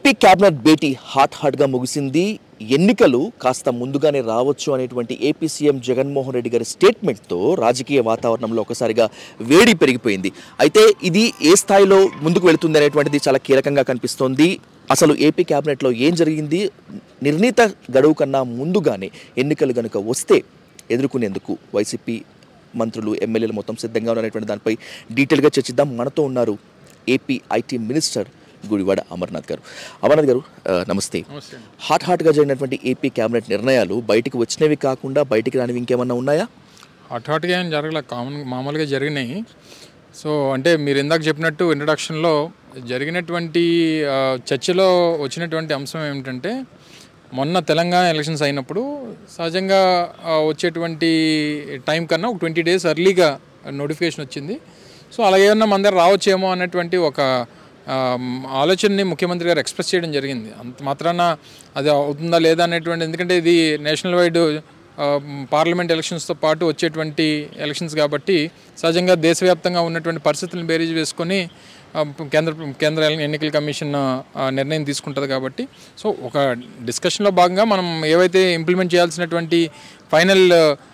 AP cabinet భేటీ hot హాట్గా ముగిసింది ఎన్నికలు కాస్త ముందుగానే రావచ్చు అనేటువంటి ఏపీ సీఎం జగన్మోహన్ రెడ్డి గారి స్టేట్మెంట్తో రాజకీయ వాతావరణంలో ఒకసారిగా వేడి పెరిగిపోయింది అయితే ఇది ఏ స్థాయిలో ముందుకు వెళుతుంది అనేటువంటిది చాలా కీలకంగా కనిపిస్తోంది అసలు ఏపీ కేబినెట్లో ఏం జరిగింది నిర్ణీత గడువు కన్నా ముందుగానే ఎన్నికలు గనుక వస్తే ఎదుర్కొనేందుకు వైసీపీ మంత్రులు ఎమ్మెల్యేలు మొత్తం సిద్ధంగా ఉన్నటువంటి దానిపై డీటెయిల్గా చర్చిద్దాం మనతో ఉన్నారు AP IT minister Gudivada Amarnath గారు అమర్నాథ్ గారు ఆ, నమస్తే నమస్తే హాట్ హాట్గా జరిగినటువంటి ఏపీ కేబినెట్ నిర్ణయాలు బయటికి వచ్చినవి కాకుండా బయటికి రానివి ఇంకేమన్నా ఉన్నాయా హాట్ హాట్గా ఏం జరగలే కామన్ మామూలుగా జరిగినాయి సో అంటే మీరు ఇందాక చెప్పినట్టు ఇంట్రడక్షన్లో జరిగినటువంటి ఆ, చర్చలో వచ్చినటువంటి అంశం ఏమిటంటే మొన్న తెలంగాణ ఎలక్షన్స్ అయినప్పుడు సహజంగా ఆ, వచ్చేటువంటి టైం కన్నా ఒక ట్వంటీ డేస్ ఎర్లీగా నోటిఫికేషన్ వచ్చింది సో అలా ఏమన్నా మన దగ్గర రావచ్చేమో అన్నటువంటి ఒక ఆ, ఆలోచనని ముఖ్యమంత్రి గారు ఎక్స్ప్రెస్ చేయడం జరిగింది అంత మాత్రాన అది అవుతుందా లేదా అనేటువంటి ఎందుకంటే ఇది నేషనల్ వైడ్ ఆ, పార్లమెంట్ ఎలక్షన్స్తో పాటు వచ్చేటువంటి ఎలక్షన్స్ కాబట్టి సహజంగా దేశవ్యాప్తంగా ఉన్నటువంటి పరిస్థితులను బేరీజ్ వేసుకొని ఆ, కేంద్ర కేంద్ర ఎన్నికల కమిషన్ ఆ, నిర్ణయం తీసుకుంటుంది కాబట్టి సో ఒక డిస్కషన్లో భాగంగా మనం ఏవైతే ఇంప్లిమెంట్ చేయాల్సినటువంటి ఫైనల్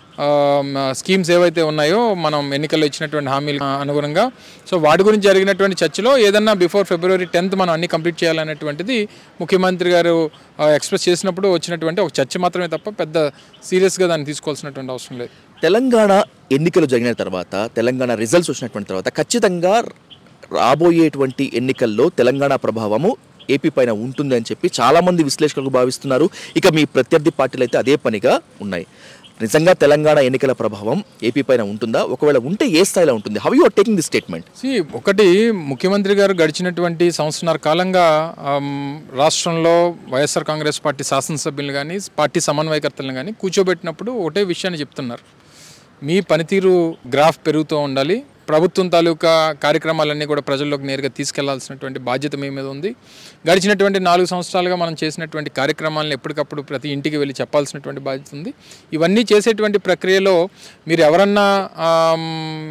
స్కీమ్స్ ఏవైతే ఉన్నాయో మనం ఎన్నికల్లో ఇచ్చినటువంటి హామీలు అనుగుణంగా సో వాటి గురించి జరిగినటువంటి చర్చలో ఏదన్నా బిఫోర్ ఫిబ్రవరి టెన్త్ మనం అన్ని కంప్లీట్ చేయాలనేటువంటిది ముఖ్యమంత్రి గారు ఎక్స్ప్రెస్ చేసినప్పుడు వచ్చినటువంటి ఒక చర్చ మాత్రమే తప్ప పెద్ద సీరియస్గా దాన్ని తీసుకోవాల్సినటువంటి అవసరం లేదు తెలంగాణ ఎన్నికలు జరిగిన తర్వాత తెలంగాణ రిజల్ట్స్ వచ్చినటువంటి తర్వాత ఖచ్చితంగా రాబోయేటువంటి ఎన్నికల్లో తెలంగాణ ప్రభావము ఏపీ పైన ఉంటుంది అని చెప్పి చాలామంది విశ్లేషకులు భావిస్తున్నారు ఇక మీ ప్రత్యర్థి పార్టీలు అయితే అదే పనిగా ఉన్నాయి నిజంగా తెలంగాణ ఎన్నికల ప్రభావం ఏపీ పైన ఉంటుందా ఒకవేళ ఉంటే ఏ స్థాయిలో ఉంటుంది how you are taking the statement సి ఒకటి ముఖ్యమంత్రి గారు గడిచినటువంటి సంవత్సరాల కాలంగా ఆమ్, రాష్ట్రంలో వైఎస్ఆర్ కాంగ్రెస్ పార్టీ శాసనసభ్యులు కానీ పార్టీ సమన్వయకర్తలను కానీ కూర్చోబెట్టినప్పుడు ఒకటే విషయాన్ని చెప్తున్నారు మీ పనితీరు గ్రాఫ్ పెరుగుతూ ఉండాలి ప్రభుత్వం తాలూకా కార్యక్రమాలన్నీ కూడా ప్రజల్లోకి నేరుగా తీసుకెళ్లాల్సినటువంటి బాధ్యత మీ మీద ఉంది గడిచినటువంటి నాలుగు సంవత్సరాలుగా మనం చేసినటువంటి కార్యక్రమాలను ఎప్పటికప్పుడు ప్రతి ఇంటికి వెళ్ళి చెప్పాల్సినటువంటి బాధ్యత ఉంది ఇవన్నీ చేసేటువంటి ప్రక్రియలో మీరు ఎవరన్నా ఆమ్,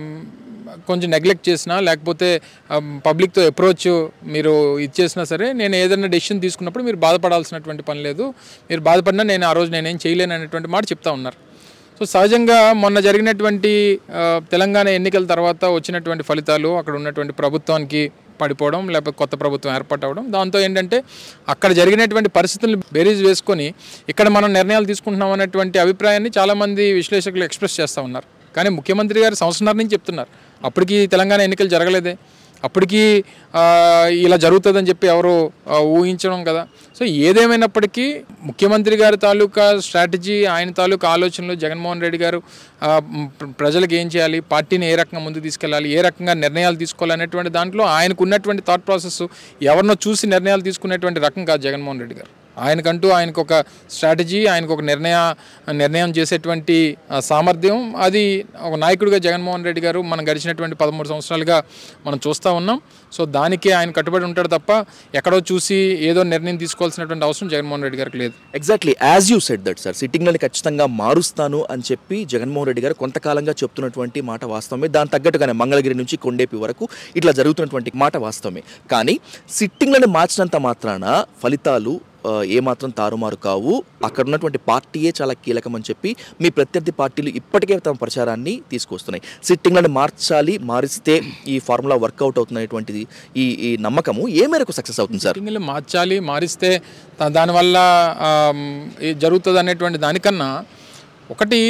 కొంచెం నెగ్లెక్ట్ చేసినా లేకపోతే పబ్లిక్తో అప్రోచ్ మీరు ఇచ్చేసినా సరే నేను ఏదైనా డెసిషన్ తీసుకున్నప్పుడు మీరు బాధపడాల్సినటువంటి పని లేదు మీరు బాధపడినా నేను ఆ రోజు నేనేం చేయలేను అనేటువంటి మాట చెప్తా ఉన్నారు సో సహజంగా మొన్న జరిగినటువంటి ఆ, తెలంగాణ ఎన్నికల తర్వాత వచ్చినటువంటి ఫలితాలు అక్కడ ఉన్నటువంటి ప్రభుత్వానికి పడిపోవడం లేకపోతే కొత్త ప్రభుత్వం ఏర్పాటు అవ్వడం దాంతో ఏంటంటే అక్కడ జరిగినటువంటి పరిస్థితులను బేరీజ్ వేసుకొని ఇక్కడ మనం నిర్ణయాలు తీసుకుంటున్నాం అనేటువంటి అభిప్రాయాన్ని చాలామంది విశ్లేషకులు ఎక్స్ప్రెస్ చేస్తూ ఉన్నారు కానీ ముఖ్యమంత్రి గారు సంవత్సరాల నుంచి చెప్తున్నారు అప్పటికి తెలంగాణ ఎన్నికలు జరగలేదే అప్పటికి ఆ, ఇలా జరుగుతుందని చెప్పి ఎవరు ఆ, ఊహించడం కదా సో ఏదేమైనప్పటికీ ముఖ్యమంత్రి గారి తాలూకా స్ట్రాటజీ ఆయన తాలూకా ఆలోచనలు జగన్మోహన్ రెడ్డి గారు ఆ, మ్, ప్ర- ప్రజలకు ఏం చేయాలి పార్టీని ఏ రకంగా ముందుకు తీసుకెళ్ళాలి ఏ రకంగా నిర్ణయాలు తీసుకోవాలి అనేటువంటి దాంట్లో ఆయనకు ఉన్నటువంటి థాట్ ప్రాసెస్ ఎవరినో చూసి నిర్ణయాలు తీసుకునేటువంటి రకం కాదు జగన్మోహన్ రెడ్డి గారు ఆయనకంటూ ఆయనకు ఒక స్ట్రాటజీ ఆయనకు ఒక నిర్ణయ నిర్ణయం చేసేటువంటి ఆ, సామర్థ్యం అది ఒక నాయకుడిగా జగన్మోహన్ రెడ్డి గారు మనం గడిచినటువంటి పదమూడు సంవత్సరాలుగా మనం చూస్తూ ఉన్నాం సో దానికి ఆయన కట్టుబడి ఉంటాడు తప్ప ఎక్కడో చూసి ఏదో నిర్ణయం తీసుకోవాల్సినటువంటి అవసరం జగన్మోహన్ రెడ్డి గారికి లేదు exactly as you said that sir సిట్టింగ్లని ఖచ్చితంగా మారుస్తాను అని చెప్పి జగన్మోహన్ రెడ్డి గారు కొంతకాలంగా చెప్తున్నటువంటి మాట వాస్తవమే దాని తగ్గట్టుగానే మంగళగిరి నుంచి కొండేపి వరకు ఇట్లా జరుగుతున్నటువంటి మాట వాస్తవమే కానీ సిట్టింగ్లను మార్చినంత మాత్రాన ఫలితాలు ఆ, ఏమాత్రం తారుమారు కావు అక్కడ ఉన్నటువంటి పార్టీయే చాలా కీలకం అని చెప్పి మీ ప్రత్యర్థి పార్టీలు ఇప్పటికే తమ ప్రచారాన్ని తీసుకొస్తున్నాయి సిట్టింగ్లను మార్చాలి మారిస్తే ఈ ఫార్ములా వర్కౌట్ అవుతున్నటువంటిది ఈ ఈ నమ్మకము ఏ మేరకు సక్సెస్ అవుతుంది సార్ మీటింగ్లు మార్చాలి మారిస్తే దా- దానివల్ల ఆమ్, ఏ జరుగుతుంది అనేటువంటి దానికన్నా ఒకటి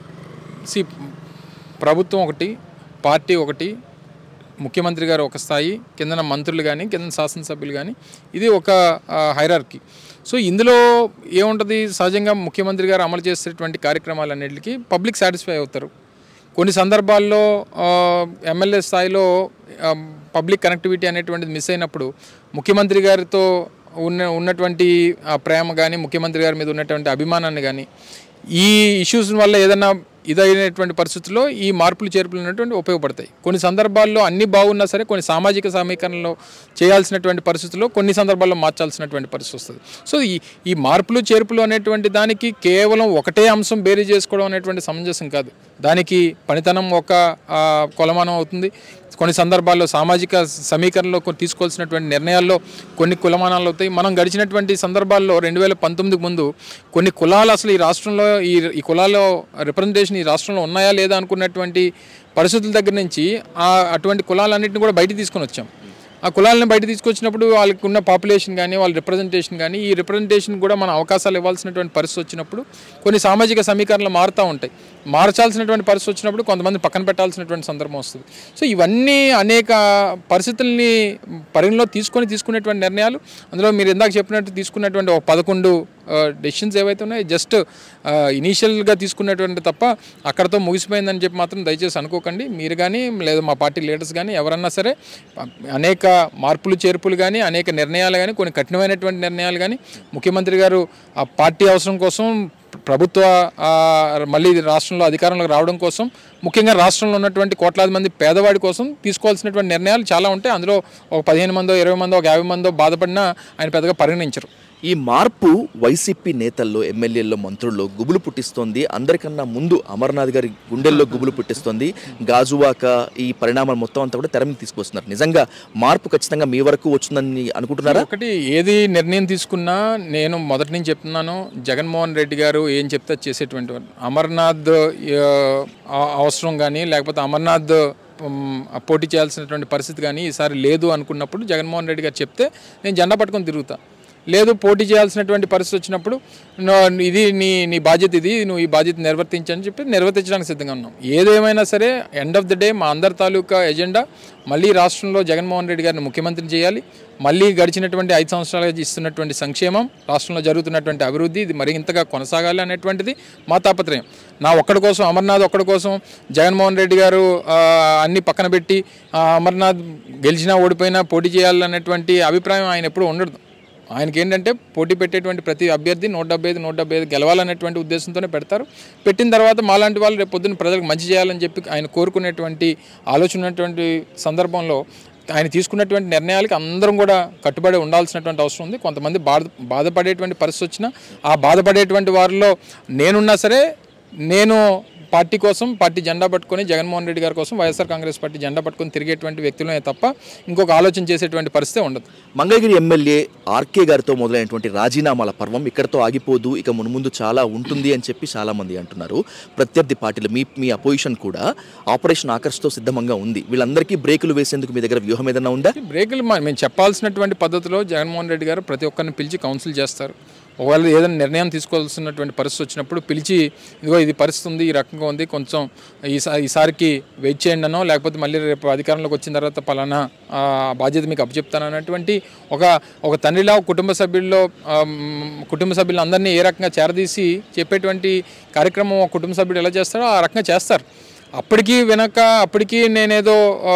సి ప్రభుత్వం ఒకటి పార్టీ ఒకటి ముఖ్యమంత్రి గారు ఒక స్థాయి కిందన మంత్రులు కానీ కింద శాసనసభ్యులు కానీ ఇది ఒక హైరార్కీ సో ఇందులో ఏముంటుంది సహజంగా ముఖ్యమంత్రి గారు అమలు చేసేటువంటి కార్యక్రమాలన్నింటికి పబ్లిక్ సాటిస్ఫై అవుతారు కొన్ని సందర్భాల్లో ఆ, ఎమ్మెల్యే స్థాయిలో ఆ, పబ్లిక్ కనెక్టివిటీ అనేటువంటిది మిస్ అయినప్పుడు ముఖ్యమంత్రి గారితో ఉన్న ఉన్నటువంటి ఆ ప్రేమ కానీ ముఖ్యమంత్రి గారి మీద ఉన్నటువంటి అభిమానాన్ని కానీ ఈ ఇష్యూస్ వల్ల ఏదైనా ఇదైనటువంటి పరిస్థితుల్లో ఈ మార్పులు చేర్పులు అనేటువంటి ఉపయోగపడతాయి కొన్ని సందర్భాల్లో అన్ని బాగున్నా సరే కొన్ని సామాజిక సమీకరణలో చేయాల్సినటువంటి పరిస్థితుల్లో కొన్ని సందర్భాల్లో మార్చాల్సినటువంటి పరిస్థితి వస్తుంది సో ఈ ఈ మార్పులు చేర్పులు అనేటువంటి దానికి కేవలం ఒకటే అంశం బేరీ చేసుకోవడం అనేటువంటి సమంజసం కాదు దానికి పనితనం ఒక ఆ, కొలమానం అవుతుంది కొన్ని సందర్భాల్లో సామాజిక సమీకరణలో కొన్ని తీసుకోవాల్సినటువంటి నిర్ణయాల్లో కొన్ని కులమానాలు అవుతాయి మనం గడిచినటువంటి సందర్భాల్లో రెండు వేల పంతొమ్మిదికి ముందు కొన్ని కులాలు అసలు ఈ రాష్ట్రంలో ఈ ఈ కులాల్లో రిప్రజెంటేషన్ ఈ రాష్ట్రంలో ఉన్నాయా లేదా అనుకున్నటువంటి పరిస్థితుల దగ్గర నుంచి ఆ అటువంటి కులాలన్నింటిని కూడా బయట తీసుకొని వచ్చాం ఆ కులాలను బయట తీసుకొచ్చినప్పుడు వాళ్ళకి ఉన్న పాపులేషన్ కానీ వాళ్ళ రిప్రజెంటేషన్ కానీ ఈ రిప్రజెంటేషన్ కూడా మన అవకాశాలు ఇవ్వాల్సినటువంటి పరిస్థితి వచ్చినప్పుడు కొన్ని సామాజిక సమీకరణలు మారుతూ ఉంటాయి మార్చాల్సినటువంటి పరిస్థితి వచ్చినప్పుడు కొంతమంది పక్కన పెట్టాల్సినటువంటి సందర్భం వస్తుంది సో ఇవన్నీ అనేక పరిస్థితుల్ని పరిగణలో తీసుకొని తీసుకునేటువంటి నిర్ణయాలు అందులో మీరు ఇందాక చెప్పినట్టు తీసుకున్నటువంటి ఒక పదకొండు డెసిషన్స్ ఏవైతే ఉన్నాయో జస్ట్ ఇనీషియల్గా తీసుకున్నటువంటి తప్ప అక్కడతో ముగిసిపోయిందని చెప్పి మాత్రం దయచేసి అనుకోకండి మీరు కానీ లేదా మా పార్టీ లీడర్స్ కానీ ఎవరన్నా సరే అనేక మార్పులు చేర్పులు కానీ అనేక నిర్ణయాలు కానీ కొన్ని కఠినమైనటువంటి నిర్ణయాలు కానీ ముఖ్యమంత్రి గారు ఆ పార్టీ అవసరం కోసం ప్రభుత్వ ఆ, మళ్ళీ రాష్ట్రంలో అధికారంలోకి రావడం కోసం ముఖ్యంగా రాష్ట్రంలో ఉన్నటువంటి కోట్లాది మంది పేదవాడి కోసం తీసుకోవాల్సినటువంటి నిర్ణయాలు చాలా ఉంటాయి అందులో ఒక పదిహేను మందో ఇరవై మందో ఒక యాభై మందో బాధపడినా ఆయన పెద్దగా పరిగణించరు ఈ మార్పు వైసీపీ నేతల్లో ఎమ్మెల్యేల్లో మంత్రుల్లో గుబులు పుట్టిస్తోంది అందరికన్నా ముందు అమర్నాథ్ గారి గుండెల్లో గుబులు పుట్టిస్తోంది గాజువాక ఈ పరిణామాలు మొత్తం అంతా కూడా తెర మీద తీసుకొస్తున్నారు నిజంగా మార్పు ఖచ్చితంగా మీ వరకు వచ్చిందని అనుకుంటున్నారా ఒకటి ఏది నిర్ణయం తీసుకున్నా నేను మొదటి నుంచి చెప్తున్నాను జగన్మోహన్ రెడ్డి గారు ఏం చెప్తే అది చేసేటువంటి వారు. అమర్నాథ్ ఆ, అవసరం కానీ లేకపోతే అమర్నాథ్ ఉమ్, పోటీ చేయాల్సినటువంటి పరిస్థితి కానీ ఈసారి లేదు అనుకున్నప్పుడు జగన్మోహన్ రెడ్డి గారు చెప్తే నేను జెండా పట్టుకొని తిరుగుతా లేదు పోటీ చేయాల్సినటువంటి పరిస్థితి వచ్చినప్పుడు నో- ఇది నీ నీ బాధ్యత ఇది నువ్వు ఈ బాధ్యత నిర్వర్తించని చెప్పి నిర్వర్తించడానికి సిద్ధంగా ఉన్నాం ఏదేమైనా సరే ఎండ్ ఆఫ్ ద డే మా అందరి తాలూకా ఎజెండా మళ్ళీ రాష్ట్రంలో జగన్మోహన్ రెడ్డి గారిని ముఖ్యమంత్రిని చేయాలి మళ్ళీ గడిచినటువంటి ఐదు సంవత్సరాలుగా ఇస్తున్నటువంటి సంక్షేమం రాష్ట్రంలో జరుగుతున్నటువంటి అభివృద్ధి ఇది మరింతగా కొనసాగాలి అనేటువంటిది మా తాపత్రయం నా ఒక్కడి కోసం అమర్నాథ్ ఒక్కడి కోసం జగన్మోహన్ రెడ్డి గారు ఆ, అన్ని పక్కన పెట్టి ఆ, అమర్నాథ్ గెలిచినా ఓడిపోయినా పోటీ చేయాలనేటువంటి అభిప్రాయం ఆయన ఎప్పుడూ ఉండదు ఆయనకి ఏంటంటే పోటీ పెట్టేటువంటి ప్రతి అభ్యర్థి నూట డెబ్బై ఐదు నూట డెబ్బై ఐదు గెలవాలనేటువంటి ఉద్దేశంతోనే పెడతారు పెట్టిన తర్వాత మాలాంటి వాళ్ళు రేపు పొద్దున్న ప్రజలకు మంచి చేయాలని చెప్పి ఆయన కోరుకునేటువంటి ఆలోచన ఉన్నటువంటి సందర్భంలో ఆయన తీసుకున్నటువంటి నిర్ణయాలకి అందరం కూడా కట్టుబడి ఉండాల్సినటువంటి అవసరం ఉంది కొంతమంది బాధ బాధపడేటువంటి పరిస్థితి వచ్చినా ఆ బాధపడేటువంటి వారిలో నేనున్నా సరే నేను పార్టీ కోసం పార్టీ జెండా పట్టుకొని జగన్మోహన్ రెడ్డి గారి కోసం వైఎస్ఆర్ కాంగ్రెస్ పార్టీ జెండా పట్టుకొని తిరిగేటువంటి వ్యక్తులనే తప్ప ఇంకొక ఆలోచన చేసేటువంటి పరిస్థితి ఉండదు మంగళగిరి ఎమ్మెల్యే ఆర్కే గారితో మొదలైనటువంటి రాజీనామాల పర్వం ఇక్కడతో ఆగిపోదు ఇక మున్ముందు చాలా ఉంటుంది అని చెప్పి చాలా మంది అంటున్నారు ప్రత్యర్థి పార్టీలు మీ మీ అపోజిషన్ కూడా ఆపరేషన్ ఆకర్ష్తో సిద్ధంగా ఉంది వీళ్ళందరికీ బ్రేకులు వేసేందుకు మీ దగ్గర వ్యూహం ఏదైనా ఉందా బ్రేకులు మ- మేము చెప్పాల్సినటువంటి పద్ధతిలో జగన్మోహన్ రెడ్డి గారు ప్రతి ఒక్కరిని పిలిచి కౌన్సిల్ చేస్తారు ఒకవేళ ఏదైనా నిర్ణయం తీసుకోవాల్సినటువంటి పరిస్థితి వచ్చినప్పుడు పిలిచి ఇదిగో ఇది పరిస్థితి ఉంది ఈ రకంగా ఉంది కొంచెం ఈసారి ఈసారికి వెయిట్ చేయండి అనో లేకపోతే మళ్ళీ రేపు అధికారంలోకి వచ్చిన తర్వాత పలానా ఆ, బాధ్యత మీకు అప్పచెప్తాను అన్నటువంటి ఒక ఒక తండ్రిలా ఒక కుటుంబ సభ్యుల్లో ఆ, మ్, కుటుంబ సభ్యులందరినీ ఏ రకంగా చేరదీసి చెప్పేటువంటి కార్యక్రమం ఒక కుటుంబ సభ్యుడు ఎలా చేస్తారో ఆ రకంగా చేస్తారు అప్పటికి వెనక అప్పటికి నేనేదో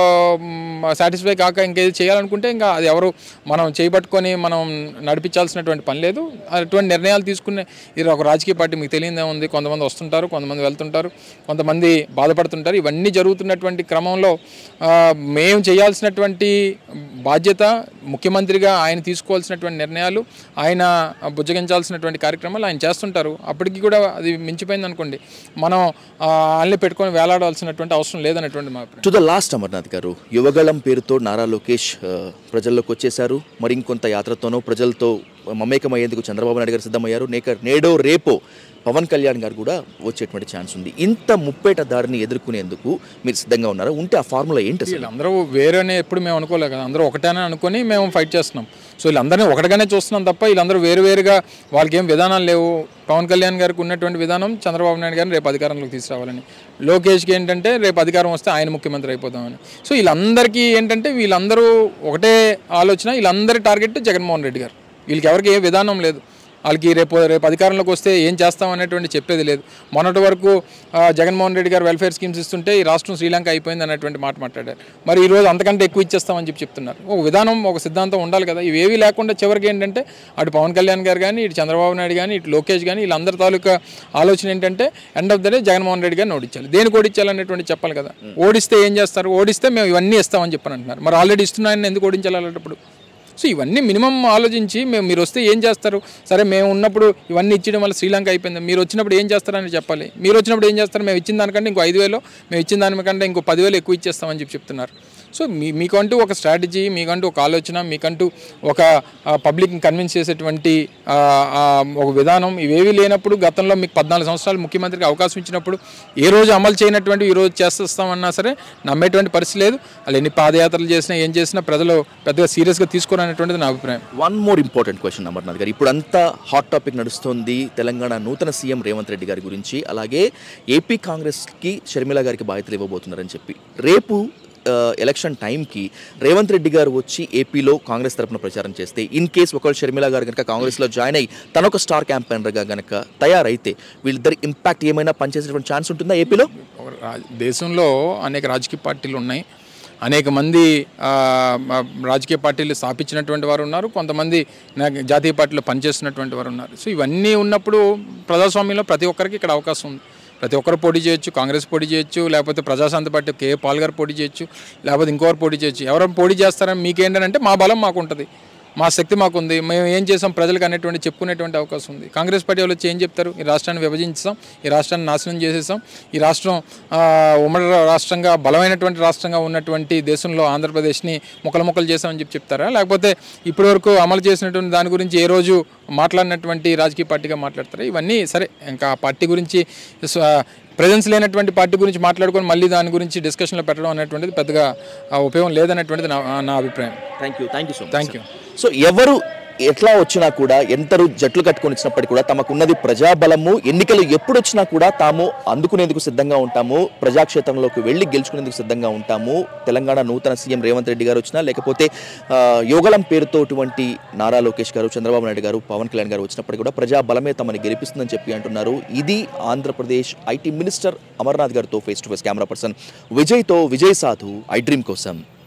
సాటిస్ఫై కాక ఇంకేది చేయాలనుకుంటే ఇంకా అది ఎవరు మనం చేయబట్టుకొని మనం నడిపించాల్సినటువంటి పని లేదు అటువంటి నిర్ణయాలు తీసుకునే ఇది ఒక రాజకీయ పార్టీ మీకు తెలియదే ఉంది కొంతమంది వస్తుంటారు కొంతమంది వెళ్తుంటారు కొంతమంది బాధపడుతుంటారు ఇవన్నీ జరుగుతున్నటువంటి క్రమంలో ఆ, మేము చేయాల్సినటువంటి బాధ్యత ముఖ్యమంత్రిగా ఆయన తీసుకోవాల్సినటువంటి నిర్ణయాలు ఆయన బుజ్జగించాల్సినటువంటి కార్యక్రమాలు ఆయన చేస్తుంటారు అప్పటికి కూడా అది మించిపోయింది అనుకోండి మనం ఆ, ఆయన్ని పెట్టుకొని వేలాడాల్సినటువంటి అవసరం లేదనేటువంటి మా అభిప్రాయం టు ద లాస్ట్ అమర్నాథ్ గారు యువగళం పేరుతో నారా లోకేష్ ఆ, ప్రజల్లోకి వచ్చేశారు మరి ఇంకొంత యాత్రతోనో ప్రజలతో మమేకమయ్యేందుకు చంద్రబాబు నాయుడు గారు సిద్ధమయ్యారు నేక నేడో రేపో పవన్ కళ్యాణ్ గారు కూడా వచ్చేటువంటి ఛాన్స్ ఉంది ఇంత ముప్పేట దారిని ఎదుర్కొనేందుకు మీరు సిద్ధంగా ఉన్నారా ఉంటే ఆ ఫార్ములా ఏంటి అసలు వీళ్ళందరూ వేరేనే ఎప్పుడు మేము అనుకోలేదు కదా అందరూ ఒకటేనే అనుకొని మేము ఫైట్ చేస్తున్నాం సో వీళ్ళందరినీ ఒకటిగానే చూస్తున్నాం తప్ప వీళ్ళందరూ వేరు వేరుగా వాళ్ళకి ఏం విధానాలు లేవు పవన్ కళ్యాణ్ గారికి ఉన్నటువంటి విధానం చంద్రబాబు నాయుడు గారిని రేపు అధికారంలోకి తీసుకురావాలని లోకేష్కి ఏంటంటే రేపు అధికారం వస్తే ఆయన ముఖ్యమంత్రి అయిపోతామని సో వీళ్ళందరికీ ఏంటంటే వీళ్ళందరూ ఒకటే ఆలోచన వీళ్ళందరి టార్గెట్ జగన్మోహన్ రెడ్డి గారు వీళ్ళకి ఎవరికి ఏ విధానం లేదు వాళ్ళకి రేపు రేపు అధికారంలోకి వస్తే ఏం చేస్తాం అనేటువంటి చెప్పేది లేదు మొన్నటి వరకు ఆ, జగన్మోహన్ రెడ్డి గారు వెల్ఫేర్ స్కీమ్స్ ఇస్తుంటే ఈ రాష్ట్రం శ్రీలంక అయిపోయింది అనేటువంటి మాట మాట్లాడారు మరి ఈ రోజు అంతకంటే ఎక్కువ ఇచ్చేస్తామని చెప్పి చెప్తున్నారు ఒక విధానం ఒక సిద్ధాంతం ఉండాలి కదా ఇవేవి లేకుండా చివరికి ఏంటంటే అటు పవన్ కళ్యాణ్ గారు కానీ ఇటు చంద్రబాబు నాయుడు కానీ ఇటు లోకేష్ కానీ వీళ్ళందరి తాలూకా ఆలోచన ఏంటంటే end of the day Jaganmohan Reddy గారిని ఓడించాలి దేనికి ఓడించాలనేటువంటి చెప్పాలి కదా ఓడిస్తే ఏం చేస్తారు ఓడిస్తే మేము ఇవన్నీ ఇస్తామని చెప్పని అంటున్నారు మరి ఆల్రెడీ ఇస్తున్నాయని ఎందుకు ఓడించాలి అలాంటప్పుడు సో ఇవన్నీ మినిమం ఆలోచించి మేము మీరు వస్తే ఏం చేస్తారు సరే మేము ఉన్నప్పుడు ఇవన్నీ ఇచ్చడం వల్ల శ్రీలంక అయిపోయింది మీరు వచ్చినప్పుడు ఏం చేస్తారని చెప్పాలి మీరు వచ్చినప్పుడు ఏం చేస్తారు మేము ఇచ్చిన దానికంటే ఇంకో ఐదు వేలు మేము ఇచ్చిన దానికంటే ఇంకో పదివేలు ఎక్కువ ఇచ్చేస్తామని చెప్పి చెప్తున్నారు సో మీ మీకంటూ ఒక స్ట్రాటజీ మీకంటూ ఒక ఆలోచన మీకంటూ ఒక పబ్లిక్ని కన్విన్స్ చేసేటువంటి ఆ, ఆ, ఒక విధానం ఇవేవి లేనప్పుడు గతంలో మీకు పద్నాలుగు సంవత్సరాలు ముఖ్యమంత్రికి అవకాశం ఇచ్చినప్పుడు ఏ రోజు అమలు చేయనటువంటి ఈ రోజు చేస్తామన్నా సరే నమ్మేటువంటి పరిస్థితి లేదు వాళ్ళు ఎన్ని పాదయాత్రలు చేసినా ఏం చేసినా ప్రజలు పెద్దగా సీరియస్గా తీసుకోరనేటువంటిది నా అభిప్రాయం one more important question Amarnath గారు ఇప్పుడు అంతా హాట్ టాపిక్ నడుస్తోంది తెలంగాణ నూతన సీఎం రేవంత్ రెడ్డి గారి గురించి అలాగే ఏపీ కాంగ్రెస్కి షర్మిల గారికి బాధ్యతలు ఇవ్వబోతున్నారని చెప్పి రేపు ఆ, ఎలక్షన్ టైంకి రేవంత్ రెడ్డి గారు వచ్చి ఏపీలో కాంగ్రెస్ తరపున ప్రచారం చేస్తే ఇన్ కేస్ ఒకవేళ షర్మిల గారు కనుక కాంగ్రెస్లో జాయిన్ అయ్యి తన ఒక స్టార్ క్యాంపెయినర్గా కనుక తయారైతే వీళ్ళిద్దరి ఇంపాక్ట్ ఏమైనా పనిచేసేటువంటి ఛాన్స్ ఉంటుందా ఏపీలో ఒక రా- దేశంలో అనేక రాజకీయ పార్టీలు ఉన్నాయి అనేక మంది ఆ, ఆ, రాజకీయ పార్టీలు స్థాపించినటువంటి వారు ఉన్నారు కొంతమంది నా- జాతీయ పార్టీలో పనిచేస్తున్నటువంటి వారు ఉన్నారు సో ఇవన్నీ ఉన్నప్పుడు ప్రజాస్వామ్యంలో ప్రతి ఒక్కరికి ఇక్కడ అవకాశం ఉంది ప్రతి ఒక్కరు పోటీ చేయొచ్చు కాంగ్రెస్ పోటీ చేయొచ్చు లేకపోతే ప్రజాశాంతి పార్టీ కే పాల్ గారు పోటీ చేయొచ్చు లేకపోతే ఇంకొకరు పోటీ చేయొచ్చు ఎవరు పోటీ చేస్తారని మీకేంటంటే మా బలం మాకు ఉంటుంది మా శక్తి మాకుంది మేము ఏం చేసాం ప్రజలకు అనేటువంటి చెప్పుకునేటువంటి అవకాశం ఉంది కాంగ్రెస్ పార్టీ వాళ్ళు వచ్చి ఏం చెప్తారు ఈ రాష్ట్రాన్ని విభజించాం ఈ రాష్ట్రాన్ని నాశనం చేసేసాం ఈ రాష్ట్రం ఆ, ఉమ్మడి రాష్ట్రంగా బలమైనటువంటి రాష్ట్రంగా ఉన్నటువంటి దేశంలో ఆంధ్రప్రదేశ్ని ముక్కలు ముక్కలు చేసామని చెప్పి చెప్తారా లేకపోతే ఇప్పటివరకు అమలు చేసినటువంటి దాని గురించి ఏ రోజు మాట్లాడినటువంటి రాజకీయ పార్టీగా మాట్లాడతారా ఇవన్నీ సరే ఇంకా ఆ పార్టీ గురించి ప్రజెన్స్ లేనటువంటి పార్టీ గురించి మాట్లాడుకొని మళ్ళీ దాని గురించి డిస్కషన్లో పెట్టడం అనేటువంటిది పెద్దగా ఆ, ఉపయోగం లేదనేటువంటిది నా నా అభిప్రాయం thank you thank you so thank you so ఎవరు ఎట్లా వచ్చినా కూడా ఎంతరు జట్లు కట్టుకొని వచ్చినప్పటికీ కూడా తమకున్నది ప్రజాబలము ఎన్నికలు ఎప్పుడు వచ్చినా కూడా తాము అందుకునేందుకు సిద్ధంగా ఉంటాము ప్రజాక్షేత్రంలోకి వెళ్ళి గెలుచుకునేందుకు సిద్ధంగా ఉంటాము తెలంగాణ నూతన సీఎం రేవంత్ రెడ్డి గారు వచ్చినా లేకపోతే ఆ, యోగలం పేరుతోటువంటి నారా లోకేష్ గారు చంద్రబాబు నాయుడు గారు పవన్ కళ్యాణ్ గారు వచ్చినప్పటికీ కూడా ప్రజాబలమే తమని గెలిపిస్తుందని చెప్పి అంటున్నారు ఇది ఆంధ్రప్రదేశ్ ఐటీ మినిస్టర్ అమర్నాథ్ గారితో face to face camera person విజయ్తో విజయ్ సాధు ఐ డ్రీమ్ కోసం